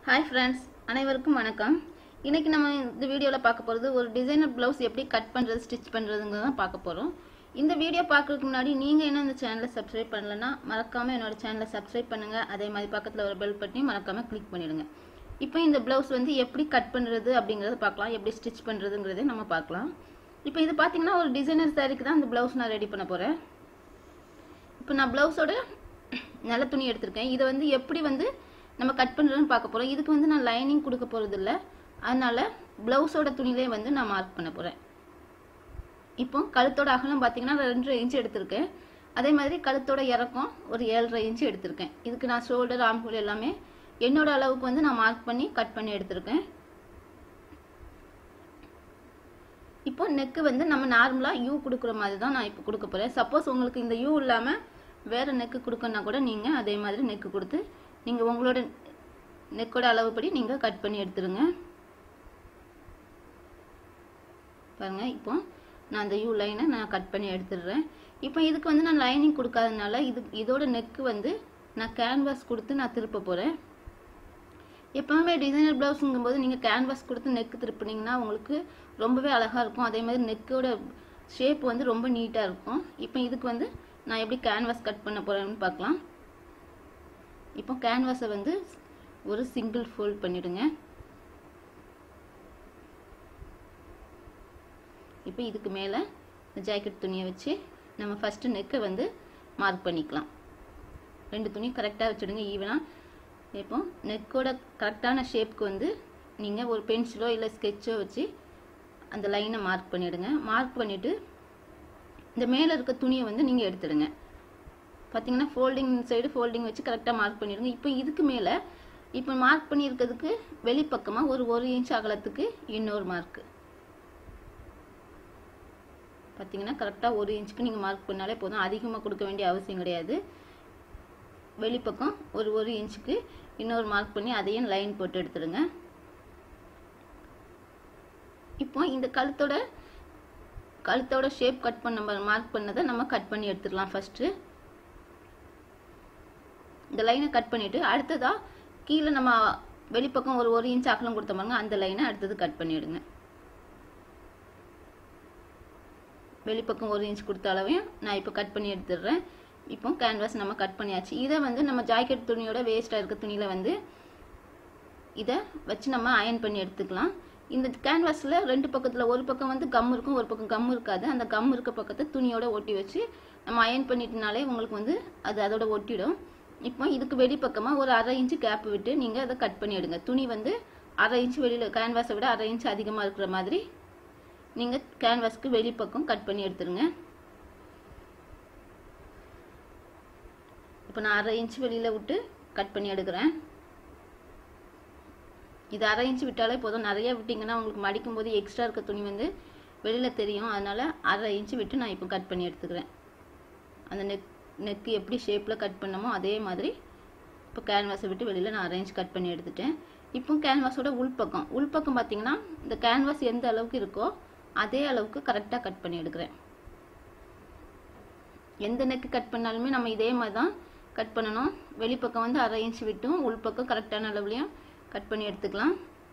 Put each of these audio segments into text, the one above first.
hi friends அனைவருக்கும் வணக்கம் இன்னைக்கு நம்ம இந்த வீடியோவில் பார்க்க போகிறது ஒரு டிசைனர் ப்ளவுஸ் எப்படி கட் பண்ணுறது ஸ்டிச் பண்ணுறதுங்கிறது தான் பார்க்க போகிறோம் இந்த வீடியோ பார்க்கறதுக்கு முன்னாடி நீங்கள் என்ன இந்த சேனலை சப்ஸ்கிரைப் பண்ணலன்னா மறக்காமல் என்னோட சேனலை சப்ஸ்கிரைப் பண்ணுங்கள் அதே மாதிரி பக்கத்தில் ஒரு பெல் பட்டனையும் மறக்காமல் கிளிக் பண்ணிடுங்க இப்போ இந்த ப்ளவுஸ் வந்து எப்படி கட் பண்ணுறது அப்படிங்கிறத பார்க்கலாம் எப்படி ஸ்டிச் பண்ணுறதுங்கிறதை நம்ம பார்க்கலாம் இப்போ இது பார்த்தீங்கன்னா ஒரு டிசைனர் சாரிக்கு தான் இந்த ப்ளவுஸ் நான் ரெடி பண்ண போகிறேன் இப்போ நான் ப்ளவுஸோட நல்ல துணி எடுத்திருக்கேன் இதை வந்து எப்படி வந்து நம்ம கட் பண்ணுறதுன்னு பார்க்க போகிறோம் இதுக்கு வந்து நான் லைனிங் கொடுக்க போகிறது இல்லை அதனால ப்ளவுஸோட துணிலே வந்து நான் மார்க் பண்ண போகிறேன் இப்போ கழுத்தோட அகலம் பார்த்தீங்கன்னா நான் ரெண்டரை இன்ச் எடுத்திருக்கேன் அதே மாதிரி கழுத்தோட இறக்கம் ஒரு ஏழரை இன்ச் எடுத்திருக்கேன் இதுக்கு நான் ஷோல்டர் ஆம்ஹோல் எல்லாமே என்னோட அளவுக்கு வந்து நான் மார்க் பண்ணி கட் பண்ணி எடுத்திருக்கேன் இப்போ நெக்கு வந்து நம்ம நார்மலாக யூ கொடுக்குற மாதிரி தான் நான் இப்போ கொடுக்க போகிறேன் சப்போஸ் உங்களுக்கு இந்த யூ இல்லாமல் வேறு நெக்கு கொடுக்கணுன்னா கூட நீங்கள் அதே மாதிரி நெக்கு கொடுத்து நீங்கள் உங்களோட நெக்கோட அளவுப்படி நீங்கள் கட் பண்ணி எடுத்துருங்க பாருங்கள் இப்போ நான் அந்த யூ லைனை நான் கட் பண்ணி எடுத்துடுறேன் இப்போ இதுக்கு வந்து நான் லைனிங் கொடுக்காதனால இது இதோட நெக்கு வந்து நான் கேன்வாஸ் கொடுத்து நான் திருப்ப போகிறேன் எப்பவுமே டிசைனர் ப்ளவுஸுங்கும் போது நீங்கள் கேன்வாஸ் கொடுத்து நெக்கு திருப்பினீங்கன்னா உங்களுக்கு ரொம்பவே அழகாக இருக்கும் அதே மாதிரி நெக்கோட ஷேப் வந்து ரொம்ப நீட்டாக இருக்கும் இப்போ இதுக்கு வந்து நான் எப்படி கேன்வாஸ் கட் பண்ண போகிறேன்னு பார்க்கலாம் இப்போ கேன்வாஸை வந்து ஒரு சிங்கிள் ஃபோல்ட் பண்ணிவிடுங்க இப்போ இதுக்கு மேலே ஜாக்கெட் துணியை வச்சு நம்ம ஃபஸ்ட்டு நெக்கை வந்து மார்க் பண்ணிக்கலாம் ரெண்டு துணி கரெக்டாக வச்சுடுங்க ஈவனாக இப்போ நெக்கோட கரெக்டான ஷேப்க்கு வந்து நீங்கள் ஒரு பென்சிலோ இல்லை ஸ்கெட்சோ வச்சு அந்த லைனை மார்க் பண்ணிவிடுங்க மார்க் பண்ணிவிட்டு இந்த மேலே இருக்க துணியை வந்து நீங்கள் எடுத்துடுங்க பார்த்தீங்கன்னா ஃபோல்டிங் சைடு ஃபோல்டிங் வச்சு கரெக்டாக மார்க் பண்ணிடுங்க இப்போ இதுக்கு மேலே இப்போ மார்க் பண்ணியிருக்கிறதுக்கு வெளிப்பக்கமாக ஒரு ஒரு இன்ச் அகலத்துக்கு இன்னொரு மார்க்கு பார்த்தீங்கன்னா கரெக்டாக ஒரு இன்ச்சுக்கு நீங்கள் மார்க் பண்ணாலே போதும் அதிகமாக கொடுக்க வேண்டிய அவசியம் கிடையாது வெளிப்பக்கம் ஒரு ஒரு இன்ச்சுக்கு இன்னொரு மார்க் பண்ணி அதையும் லைன் போட்டு எடுத்துடுங்க இப்போ இந்த கழுத்தோட கழுத்தோட ஷேப் கட் பண்ண மார்க் பண்ணதை நம்ம கட் பண்ணி எடுத்துடலாம் ஃபஸ்ட்டு இந்த லைனை கட் பண்ணிவிட்டு அடுத்ததாக கீழே நம்ம வெளிப்பக்கம் ஒரு ஒரு இன்ச் அகலம் கொடுத்த பாருங்க அந்த லைனை அடுத்தது கட் பண்ணிவிடுங்க வெளிப்பக்கம் ஒரு இன்ச் கொடுத்த அளவையும் நான் இப்போ கட் பண்ணி எடுத்துடுறேன் இப்போ கேன்வாஸ் நம்ம கட் பண்ணியாச்சு இதை வந்து நம்ம ஜாக்கெட் துணியோட வேஸ்ட்டாக இருக்க துணியில் வந்து இதை வச்சு நம்ம அயன் பண்ணி எடுத்துக்கலாம் இந்த கேன்வாஸில் ரெண்டு பக்கத்தில் ஒரு பக்கம் வந்து கம் இருக்கும் ஒரு பக்கம் கம் இருக்காது அந்த கம் இருக்க பக்கத்தை துணியோட ஒட்டி வச்சு நம்ம அயன் பண்ணிட்டனாலே உங்களுக்கு வந்து அது அதோட ஒட்டிடும் இப்போ இதுக்கு வெளிப்பக்கமாக ஒரு அரை இன்ச்சு கேப் விட்டு நீங்கள் அதை கட் பண்ணி எடுங்க துணி வந்து அரை இன்ச்சு வெளியில் கேன்வாஸை விட அரை இன்ச்சு அதிகமாக இருக்கிற மாதிரி நீங்கள் கேன்வாஸ்க்கு வெளிப்பக்கம் கட் பண்ணி எடுத்துருங்க இப்போ நான் அரை இன்ச்சு வெளியில் விட்டு கட் பண்ணி எடுக்கிறேன் இது அரை இன்ச்சு விட்டாலே போதும் நிறைய விட்டிங்கன்னா உங்களுக்கு மடிக்கும் போது எக்ஸ்ட்ரா இருக்க துணி வந்து வெளியில் தெரியும் அதனால் அரை இன்ச்சு விட்டு நான் இப்போ கட் பண்ணி எடுத்துக்கிறேன் அந்த நெக் நெக்கு எப்படி ஷேப்பில் கட் பண்ணமோ அதே மாதிரி இப்போ கேன்வாஸை விட்டு வெளியில் நான் அரை இன்ச் கட் பண்ணி எடுத்துட்டேன் இப்போ கேன்வாஸோட உள்பக்கம் உள்பக்கம் பார்த்தீங்கன்னா இந்த கேன்வாஸ் எந்த அளவுக்கு இருக்கோ அதே அளவுக்கு கரெக்டாக கட் பண்ணி எடுக்கிறேன் எந்த நெக்கு கட் பண்ணாலுமே நம்ம இதே மாதிரி தான் கட் பண்ணணும் வெளிப்பக்கம் வந்து அரை இன்ச் விட்டும் உள்பக்கம் கரெக்டான அளவுலையும் கட் பண்ணி எடுத்துக்கலாம்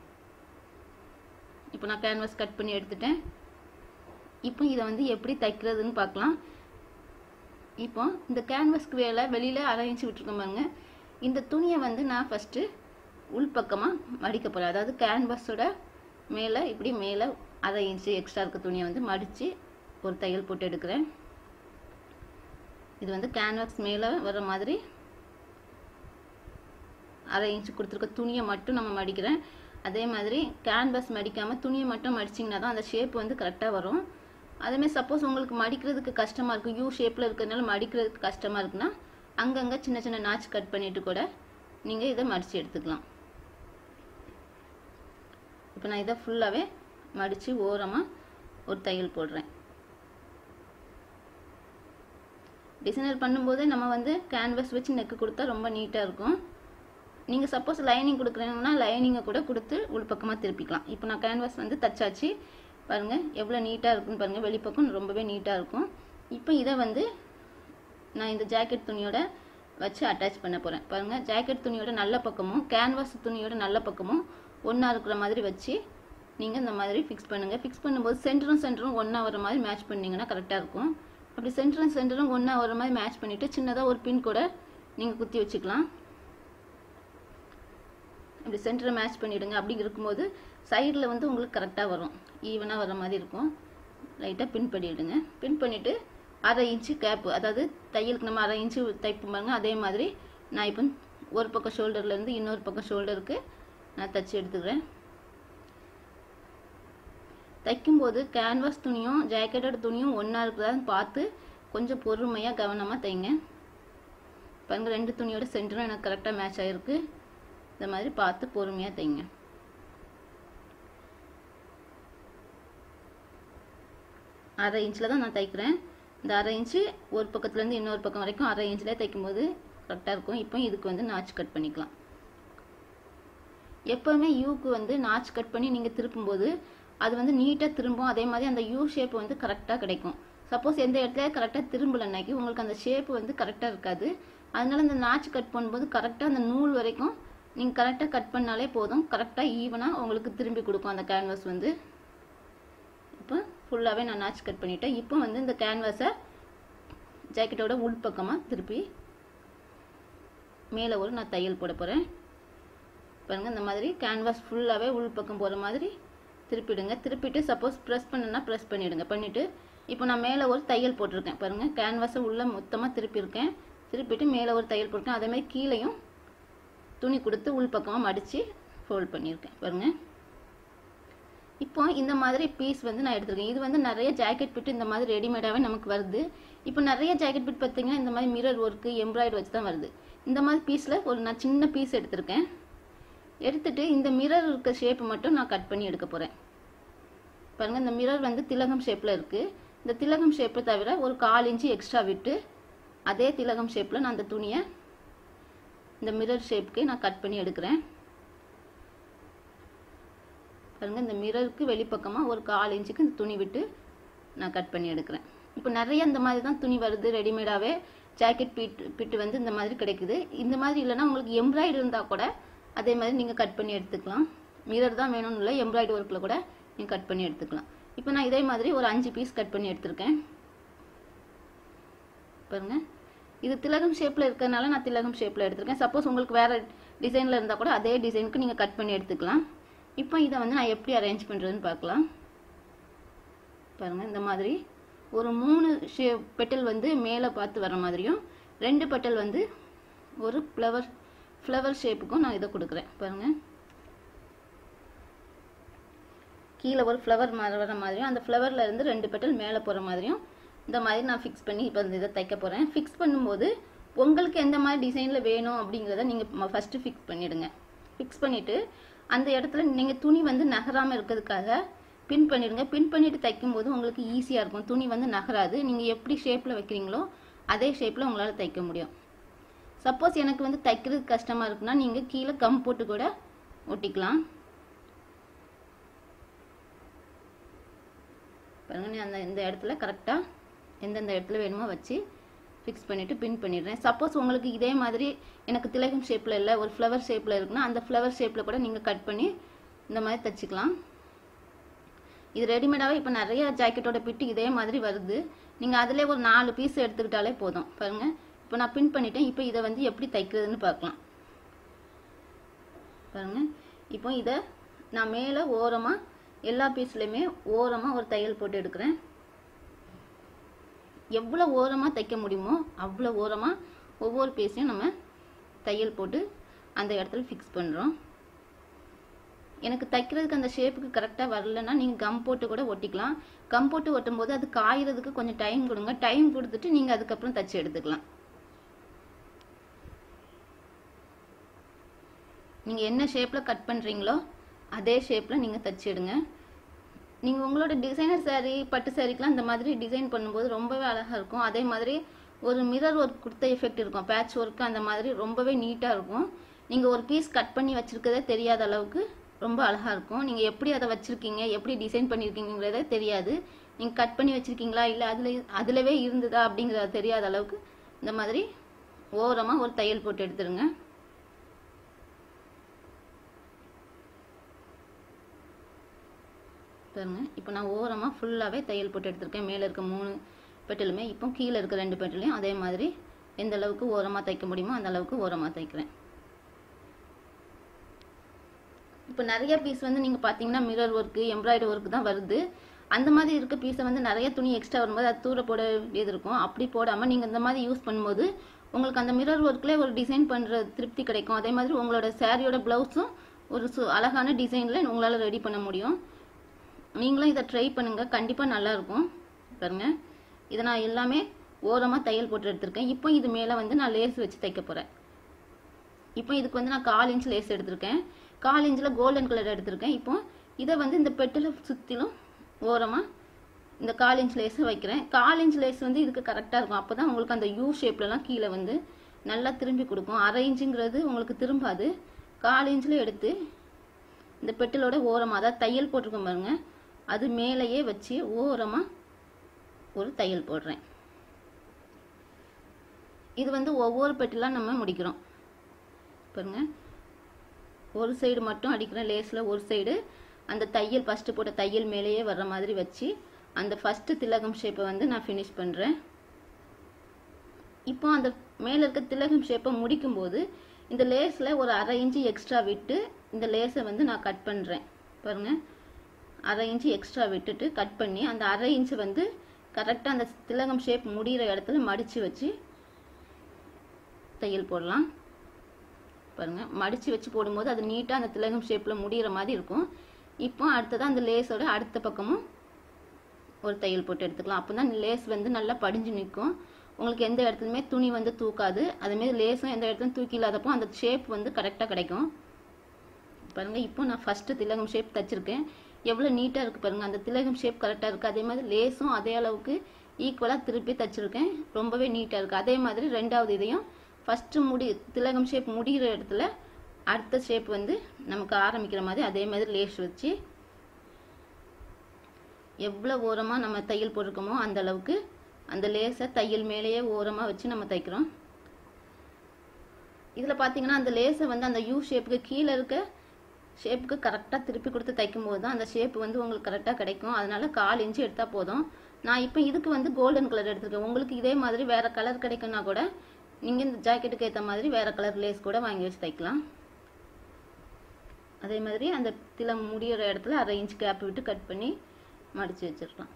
இப்போ நான் கேன்வாஸ் கட் பண்ணி எடுத்துட்டேன் இப்போ இதை வந்து எப்படி தைக்கிறதுன்னு பார்க்கலாம் இப்போ இந்த கேன்வாஸ்க்கு வேலை வெளியில் அரை இன்ச்சு விட்டுருக்கோம் பாருங்க இந்த துணியை வந்து நான் ஃபஸ்ட்டு உள்பக்கமாக மடிக்க போகிறேன் அதாவது கேன்வாஸோட மேலே இப்படி மேலே அரை இன்ச்சு எக்ஸ்ட்ரா இருக்க துணியை வந்து மடித்து ஒரு தையல் போட்டு எடுக்கிறேன் இது வந்து கேன்வாஸ் மேலே வர மாதிரி அரை இன்ச்சு கொடுத்துருக்க துணியை மட்டும் நம்ம மடிக்கிறேன் அதே மாதிரி கேன்வாஸ் மடிக்காமல் துணியை மட்டும் மடிச்சிங்கன்னா தான் அந்த ஷேப் வந்து கரெக்டாக வரும் அதேமாதிரி சப்போஸ் உங்களுக்கு மடிக்கிறதுக்கு கஷ்டமாக இருக்குது யூ ஷேப்பில் இருக்கிறதுனால மடிக்கிறதுக்கு கஷ்டமாக இருக்குன்னா அங்கங்கே சின்ன சின்ன நாச்சு கட் பண்ணிவிட்டு கூட நீங்கள் இதை மடித்து எடுத்துக்கலாம் இப்போ நான் இதை ஃபுல்லாகவே மடித்து ஓரமாக ஒரு தையல் போடுறேன் டிசைனர் பண்ணும்போதே நம்ம வந்து கேன்வாஸ் வச்சு நெக்கு கொடுத்தா ரொம்ப நீட்டாக இருக்கும் நீங்கள் சப்போஸ் லைனிங் கொடுக்குறீங்கன்னா லைனிங்கை கூட கொடுத்து உள்பக்கமாக திருப்பிக்கலாம் இப்போ நான் கேன்வாஸ் வந்து தச்சாச்சு பாருங்கள் எவ்வளோ நீட்டாக இருக்குன்னு பாருங்கள் வெளிப்பக்கம் ரொம்பவே நீட்டாக இருக்கும் இப்போ இதை வந்து நான் இந்த ஜாக்கெட் துணியோட வச்சு அட்டாச் பண்ண போகிறேன் பாருங்கள் ஜாக்கெட் துணியோட நல்ல பக்கமும் கேன்வாஸ் துணியோட நல்ல பக்கமும் ஒன்றா இருக்கிற மாதிரி வச்சு நீங்கள் இந்த மாதிரி ஃபிக்ஸ் பண்ணுங்கள் ஃபிக்ஸ் பண்ணும்போது சென்டரும் சென்டரும் ஒன்றா வர மாதிரி மேட்ச் பண்ணிங்கன்னா கரெக்டாக இருக்கும் அப்படி சென்டரும் சென்டரும் ஒன்றா வர மாதிரி மேட்ச் பண்ணிவிட்டு சின்னதாக ஒரு பின் கூட நீங்கள் குத்தி வச்சுக்கலாம் இப்படி சென்டரை மேட்ச் பண்ணிவிடுங்க அப்படி இருக்கும்போது சைடில் வந்து உங்களுக்கு கரெக்டாக வரும் ஈவனாக வர மாதிரி இருக்கும் லைட்டாக பின் பண்ணிவிடுங்க பின் பண்ணிவிட்டு அரை இன்ச்சு கேப்பு அதாவது தையலுக்கு நம்ம அரை இன்ச்சு தைப்போம் பாருங்க அதே மாதிரி நான் இப்போ ஒரு பக்கம் ஷோல்டர்லேருந்து இன்னொரு பக்கம் ஷோல்டருக்கு நான் தைச்சி எடுத்துக்கிறேன் தைக்கும்போது கேன்வாஸ் துணியும் ஜாக்கெட்டோட துணியும் ஒன்றா இருக்குதான்னு பார்த்து கொஞ்சம் பொறுமையாக கவனமாக தைங்க பாருங்க ரெண்டு துணியோட சென்டரும் எனக்கு கரெக்டாக மேட்ச் ஆகிருக்கு இந்த மாதிரி பார்த்து பொறுமையாக தைங்க அரை இன்ச்சில் தான் நான் தைக்கிறேன் இந்த அரை இன்ச்சு ஒரு பக்கத்துலேருந்து இன்னொரு பக்கம் வரைக்கும் அரை இன்ச்சில் தைக்கும்போது கரெக்டாக இருக்கும் இப்போ இதுக்கு வந்து நாச்சு கட் பண்ணிக்கலாம் எப்போவுமே யூக்கு வந்து நாச் கட் பண்ணி நீங்கள் திருப்பும்போது அது வந்து நீட்டாக திரும்பும் அதே மாதிரி அந்த யூ ஷேப் வந்து கரெக்டாக கிடைக்கும் சப்போஸ் எந்த இடத்துல கரெக்டாக திரும்பலைன்னாக்கி உங்களுக்கு அந்த ஷேப் வந்து கரெக்டாக இருக்காது அதனால இந்த நாச்சு கட் பண்ணும்போது கரெக்டாக அந்த நூல் வரைக்கும் நீங்கள் கரெக்டாக கட் பண்ணாலே போதும் கரெக்டாக ஈவனாக உங்களுக்கு திரும்பி கொடுக்கும் அந்த கேன்வாஸ் வந்து இப்போ ஃபுல்லாகவே நான் நாச்சு கட் பண்ணிட்டேன் இப்போ வந்து இந்த கேன்வாஸை ஜாக்கெட்டோட உள்பக்கமாக திருப்பி மேலே ஒரு நான் தையல் போட போகிறேன் பாருங்கள் இந்த மாதிரி கேன்வாஸ் ஃபுல்லாகவே உள்பக்கம் போகிற மாதிரி திருப்பிடுங்க திருப்பிட்டு சப்போஸ் ப்ரெஸ் பண்ணுன்னா ப்ரெஸ் பண்ணிவிடுங்க பண்ணிவிட்டு இப்போ நான் மேலே ஒரு தையல் போட்டிருக்கேன் பாருங்கள் கேன்வாஸை உள்ளே மொத்தமாக திருப்பியிருக்கேன் திருப்பிட்டு மேலே ஒரு தையல் போட்டிருக்கேன் அதேமாதிரி கீழேயும் துணி கொடுத்து உள்பக்கமாக மடித்து ஃபோல்ட் பண்ணியிருக்கேன் பாருங்கள் இப்போ இந்த மாதிரி பீஸ் வந்து நான் எடுத்திருக்கேன் இது வந்து நிறைய ஜாக்கெட் பிட்டு இந்த மாதிரி ரெடிமேடாகவே நமக்கு வருது இப்போ நிறைய ஜாக்கெட் பிட் பார்த்தீங்கன்னா இந்த மாதிரி மிரர் ஒர்க்கு எம்ப்ராய்டரி வச்சு தான் வருது இந்த மாதிரி பீஸில் ஒரு நான் சின்ன பீஸ் எடுத்திருக்கேன் எடுத்துட்டு இந்த மிரர் இருக்க ஷேப் மட்டும் நான் கட் பண்ணி எடுக்க போகிறேன் பாருங்கள் இந்த மிரர் வந்து திலகம் ஷேப்பில் இருக்குது இந்த திலகம் ஷேப்பை தவிர ஒரு கால் இன்ச்சு எக்ஸ்ட்ரா விட்டு அதே திலகம் ஷேப்பில் நான் அந்த துணியை இந்த மிரர் ஷேப்புக்கு நான் கட் பண்ணி எடுக்கிறேன் பாருங்கள் இந்த மிரருக்கு வெளிப்பக்கமாக ஒரு கால் இன்ச்சுக்கு இந்த துணி விட்டு நான் கட் பண்ணி எடுக்கிறேன் இப்போ நிறைய இந்த மாதிரி தான் துணி வருது ரெடிமேடாகவே ஜாக்கெட் பிட் பிட்டு வந்து இந்த மாதிரி கிடைக்குது இந்த மாதிரி இல்லைன்னா உங்களுக்கு எம்ப்ராய்டு இருந்தால் கூட அதே மாதிரி நீங்கள் கட் பண்ணி எடுத்துக்கலாம் மிரர் தான் வேணும்னு இல்லை எம்ப்ராய்டு ஒர்க்கில் கூட நீங்கள் கட் பண்ணி எடுத்துக்கலாம் இப்போ நான் இதே மாதிரி ஒரு அஞ்சு பீஸ் கட் பண்ணி எடுத்திருக்கேன் பாருங்க இது திலகம் ஷேப்பில் இருக்கிறதுனால நான் திலகம் ஷேப்பில் எடுத்திருக்கேன் சப்போஸ் உங்களுக்கு வேறு டிசைனில் இருந்தால் கூட அதே டிசைனுக்கு நீங்கள் கட் பண்ணி எடுத்துக்கலாம் இப்போ இதை வந்து நான் எப்படி அரேஞ்ச் பண்ணுறதுன்னு பார்க்கலாம் பாருங்கள் இந்த மாதிரி ஒரு மூணு ஷே பெட்டல் வந்து மேலே பார்த்து வர மாதிரியும் ரெண்டு பெட்டல் வந்து ஒரு ஃப்ளவர் ஃப்ளவர் ஷேப்புக்கும் நான் இதை கொடுக்குறேன் பாருங்கள் கீழே ஒரு ஃப்ளவர் வர மாதிரியும் அந்த ஃப்ளவரில் இருந்து ரெண்டு பெட்டல் மேலே போகிற மாதிரியும் இந்த மாதிரி நான் ஃபிக்ஸ் பண்ணி இப்போ இந்த இதை தைக்க போகிறேன் ஃபிக்ஸ் பண்ணும்போது உங்களுக்கு எந்த மாதிரி டிசைனில் வேணும் அப்படிங்கிறத நீங்கள் ஃபஸ்ட்டு ஃபிக்ஸ் பண்ணிவிடுங்க ஃபிக்ஸ் பண்ணிவிட்டு அந்த இடத்துல நீங்கள் துணி வந்து நகராமல் இருக்கிறதுக்காக பின் பண்ணிடுங்க பின் பண்ணிட்டு தைக்கும்போது உங்களுக்கு ஈஸியாக இருக்கும் துணி வந்து நகராது நீங்கள் எப்படி ஷேப்பில் வைக்கிறீங்களோ அதே ஷேப்பில் உங்களால் தைக்க முடியும் சப்போஸ் எனக்கு வந்து தைக்கிறது கஷ்டமாக இருக்குன்னா நீங்கள் கீழே கம் போட்டு கூட ஒட்டிக்கலாம் பாருங்க நான் அந்த இந்த இடத்துல கரெக்டாக எந்தெந்த இடத்துல வேணுமோ வச்சு ஃபிக்ஸ் பண்ணிவிட்டு பின் பண்ணிடுறேன் சப்போஸ் உங்களுக்கு இதே மாதிரி எனக்கு திலகம் ஷேப்பில் இல்லை ஒரு ஃப்ளவர் ஷேப்பில் இருக்குன்னா அந்த ஃப்ளவர் ஷேப்பில் கூட நீங்கள் கட் பண்ணி இந்த மாதிரி தைச்சிக்கலாம் இது ரெடிமேடாகவே இப்போ நிறைய ஜாக்கெட்டோட பிட்டு இதே மாதிரி வருது நீங்கள் அதிலே ஒரு நாலு பீஸ் எடுத்துக்கிட்டாலே போதும் பாருங்கள் இப்போ நான் பின் பண்ணிட்டேன் இப்போ இதை வந்து எப்படி தைக்கிறதுன்னு பார்க்கலாம் பாருங்கள் இப்போ இதை நான் மேலே ஓரமாக எல்லா பீஸ்லையுமே ஓரமாக ஒரு தையல் போட்டு எடுக்கிறேன் எவ்வளோ ஓரமாக தைக்க முடியுமோ அவ்வளோ ஓரமாக ஒவ்வொரு பீஸையும் நம்ம தையல் போட்டு அந்த இடத்துல ஃபிக்ஸ் பண்ணுறோம் எனக்கு தைக்கிறதுக்கு அந்த ஷேப்புக்கு கரெக்டாக வரலன்னா நீங்கள் கம் போட்டு கூட ஒட்டிக்கலாம் கம் போட்டு ஒட்டும் போது அது காயறதுக்கு கொஞ்சம் டைம் கொடுங்க டைம் கொடுத்துட்டு நீங்கள் அதுக்கப்புறம் தச்சு எடுத்துக்கலாம் நீங்கள் என்ன ஷேப்பில் கட் பண்ணுறீங்களோ அதே ஷேப்பில் நீங்கள் தச்சு எடுங்க நீங்கள் உங்களோட டிசைனர் saree பட்டு சாரீக்கெலாம் இந்த மாதிரி டிசைன் பண்ணும்போது ரொம்பவே அழகாக இருக்கும் அதே மாதிரி ஒரு மிரர் ஒர்க் கொடுத்த எஃபெக்ட் இருக்கும் பேட்ச் ஒர்க் அந்த மாதிரி ரொம்பவே நீட்டாக இருக்கும் நீங்கள் ஒரு பீஸ் கட் பண்ணி வச்சுருக்கதே தெரியாத அளவுக்கு ரொம்ப அழகாக இருக்கும் நீங்கள் எப்படி அதை வச்சுருக்கீங்க எப்படி டிசைன் பண்ணியிருக்கீங்கிறதே தெரியாது நீங்கள் கட் பண்ணி வச்சுருக்கீங்களா இல்லை அதில் அதிலவே இருந்ததா அப்படிங்கிறது தெரியாத அளவுக்கு இந்த மாதிரி ஓரமாக ஒரு தையல் போட்டு எடுத்துருங்க பாருங்க இப்போ நான் ஓரமாக ஃபுல்லாகவே தையல் போட்டு எடுத்திருக்கேன் மேலே இருக்க மூணு பெட்டிலுமே இப்போ கீழே இருக்க ரெண்டு பெட்டிலையும் அதே மாதிரி எந்த அளவுக்கு ஓரமாக தைக்க முடியுமோ அந்த அளவுக்கு ஓரமாக தைக்கிறேன் இப்போ நிறைய பீஸ் வந்து நீங்கள் பார்த்தீங்கன்னா மிரர் ஒர்க்கு எம்ப்ராய்டரி ஒர்க்கு தான் வருது அந்த மாதிரி இருக்க பீஸை வந்து நிறைய துணி எக்ஸ்ட்ரா வரும்போது அது தூர போட வேண்டியது இருக்கும் அப்படி போடாமல் நீங்கள் இந்த மாதிரி யூஸ் பண்ணும்போது உங்களுக்கு அந்த மிரர் ஒர்க்லேயே ஒரு டிசைன் பண்ணுற திருப்தி கிடைக்கும் அதே மாதிரி உங்களோட சாரியோட ப்ளவுஸும் ஒரு சு அழகான டிசைனில் உங்களால் ரெடி பண்ண முடியும் நீங்களும் இதை ட்ரை பண்ணுங்கள் கண்டிப்பாக நல்லாயிருக்கும் பாருங்க இதை நான் எல்லாமே ஓரமாக தையல் போட்டு எடுத்திருக்கேன் இப்போ இது மேலே வந்து நான் லேஸ் வச்சு தைக்க போகிறேன் இப்போ இதுக்கு வந்து நான் கால் இன்ச் லேஸ் எடுத்திருக்கேன் கால் இன்ச்சில் கோல்டன் கலர் எடுத்திருக்கேன் இப்போ இதை வந்து இந்த பெட்டில் சுற்றிலும் ஓரமாக இந்த கால் இன்ச் லேஸை வைக்கிறேன் கால் இன்ச் லேஸ் வந்து இதுக்கு கரெக்டாக இருக்கும் அப்போ தான் உங்களுக்கு அந்த யூ ஷேப்லலாம் கீழே வந்து நல்லா திரும்பி கொடுக்கும் அரை இன்ச்சுங்கிறது உங்களுக்கு திரும்பாது கால் இன்ச்சில் எடுத்து இந்த பெட்டிலோட ஓரமாக அதாவது தையல் போட்டிருக்கோம் பாருங்க அது மேலேயே வச்சு ஓரமாக ஒரு தையல் போடுறேன் இது வந்து ஒவ்வொரு பெட்டிலாம் நம்ம முடிக்கிறோம் பாருங்க ஒரு சைடு மட்டும் அடிக்கிறேன் லேஸில் ஒரு சைடு அந்த தையல் ஃபஸ்ட்டு போட்ட தையல் மேலேயே வர்ற மாதிரி வச்சு அந்த ஃபஸ்ட்டு திலகம் ஷேப்பை வந்து நான் ஃபினிஷ் பண்ணுறேன் இப்போ அந்த மேலே இருக்க திலகம் ஷேப்பை முடிக்கும்போது இந்த லேஸில் ஒரு அரை இன்ச்சு எக்ஸ்ட்ரா விட்டு இந்த லேஸை வந்து நான் கட் பண்ணுறேன் பாருங்கள் அரை இன்ச்சு எக்ஸ்ட்ரா விட்டுட்டு கட் பண்ணி அந்த அரை இன்ச்சு வந்து கரெக்டாக அந்த திலகம் ஷேப் முடிகிற இடத்துல மடித்து வச்சு தையல் போடலாம் பாருங்கள் மடித்து வச்சு போடும்போது அது நீட்டாக அந்த திலகம் ஷேப்பில் முடிகிற மாதிரி இருக்கும் இப்போ அடுத்ததான் அந்த லேஸோட அடுத்த பக்கமும் ஒரு தையல் போட்டு எடுத்துக்கலாம் அப்போ தான் லேஸ் வந்து நல்லா படிஞ்சு நிற்கும் உங்களுக்கு எந்த இடத்துலையுமே துணி வந்து தூக்காது அதேமாரி லேஸும் எந்த இடத்துலையும் தூக்கி இல்லாதப்போ அந்த ஷேப் வந்து கரெக்டாக கிடைக்கும் பாருங்கள் இப்போ நான் ஃபஸ்ட்டு திலகம் ஷேப் தச்சிருக்கேன் எவ்வளோ நீட்டாக இருக்குது பாருங்கள் அந்த திலகம் ஷேப் கரெக்டாக இருக்குது அதே மாதிரி லேஸும் அதே அளவுக்கு ஈக்குவலாக திருப்பி தச்சிருக்கேன் ரொம்பவே நீட்டாக இருக்குது அதே மாதிரி ரெண்டாவது இதையும் ஃபஸ்ட்டு முடி திலகம் ஷேப் முடிகிற இடத்துல அடுத்த ஷேப் வந்து நமக்கு ஆரம்பிக்கிற மாதிரி அதே மாதிரி லேஸ் வச்சு எவ்வளோ ஓரமாக நம்ம தையல் போட்டிருக்கோமோ அந்த அளவுக்கு அந்த லேஸை தையல் மேலேயே ஓரமாக வச்சு நம்ம தைக்கிறோம் இதில் பார்த்தீங்கன்னா அந்த லேஸை வந்து அந்த யூ ஷேப்புக்கு கீழே இருக்க ஷேப்புக்கு கரெக்டாக திருப்பி கொடுத்து தைக்கும் போது தான் அந்த ஷேப் வந்து உங்களுக்கு கரெக்டாக கிடைக்கும் அதனால கால் இன்ச்சு எடுத்தால் போதும் நான் இப்போ இதுக்கு வந்து கோல்டன் கலர் எடுத்திருக்கேன் உங்களுக்கு இதே மாதிரி வேறு கலர் கிடைக்குன்னா கூட நீங்கள் இந்த ஜாக்கெட்டுக்கு ஏற்ற மாதிரி வேறு கலர் லேஸ் கூட வாங்கி வச்சு தைக்கலாம் அதே மாதிரி அந்த திலம் முடிகிற இடத்துல அரை இன்ச் கேப் விட்டு கட் பண்ணி மடித்து வச்சிடலாம்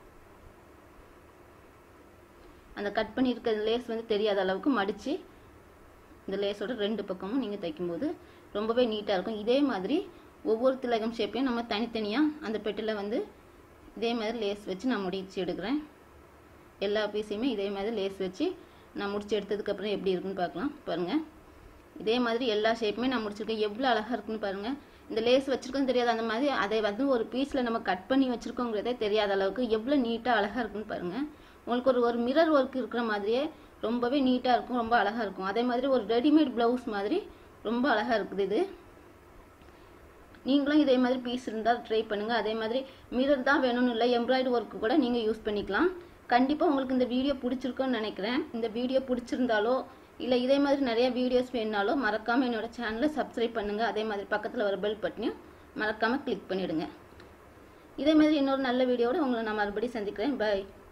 அந்த கட் பண்ணியிருக்க லேஸ் வந்து தெரியாத அளவுக்கு மடித்து இந்த லேஸோட ரெண்டு பக்கமும் நீங்கள் தைக்கும்போது ரொம்பவே நீட்டாக இருக்கும் இதே மாதிரி ஒவ்வொரு திலகம் ஷேப்பையும் நம்ம தனித்தனியாக அந்த பெட்டில் வந்து இதே மாதிரி லேஸ் வச்சு நான் முடிச்சு எடுக்கிறேன் எல்லா பீஸையுமே இதே மாதிரி லேஸ் வச்சு நான் முடிச்சு எடுத்ததுக்கப்புறம் எப்படி இருக்குன்னு பார்க்கலாம் பாருங்கள் இதே மாதிரி எல்லா ஷேப்புமே நான் முடிச்சிருக்கேன் எவ்வளோ அழகாக இருக்குன்னு பாருங்கள் இந்த லேஸ் வச்சுருக்கோன்னு தெரியாது அந்த மாதிரி அதை வந்து ஒரு பீஸில் நம்ம கட் பண்ணி வச்சுருக்கோங்கிறதே தெரியாத அளவுக்கு எவ்வளோ நீட்டாக அழகாக இருக்குன்னு பாருங்கள் உங்களுக்கு ஒரு ஒரு மிரர் ஒர்க் இருக்கிற மாதிரியே ரொம்பவே நீட்டாக இருக்கும் ரொம்ப அழகாக இருக்கும் அதே மாதிரி ஒரு ரெடிமேட் ப்ளவுஸ் மாதிரி ரொம்ப அழகாக இருக்குது இது நீங்களும் இதே மாதிரி பீஸ் இருந்தால் ட்ரை பண்ணுங்கள் அதே மாதிரி மிரர் தான் வேணும்னு இல்லை எம்ப்ராய்டரி ஒர்க்கு கூட நீங்கள் யூஸ் பண்ணிக்கலாம் கண்டிப்பாக உங்களுக்கு இந்த வீடியோ பிடிச்சிருக்குன்னு நினைக்கிறேன் இந்த வீடியோ பிடிச்சிருந்தாலோ இல்லை இதே மாதிரி நிறைய வீடியோஸ் வேணுனாலோ மறக்காமல் என்னோட சேனலை சப்ஸ்கிரைப் பண்ணுங்கள் அதே மாதிரி பக்கத்தில் வர பெல் பட்டனையும் மறக்காமல் கிளிக் பண்ணிவிடுங்க இதே மாதிரி இன்னொரு நல்ல வீடியோவோட உங்களை நான் மறுபடியும் சந்திக்கிறேன் பாய்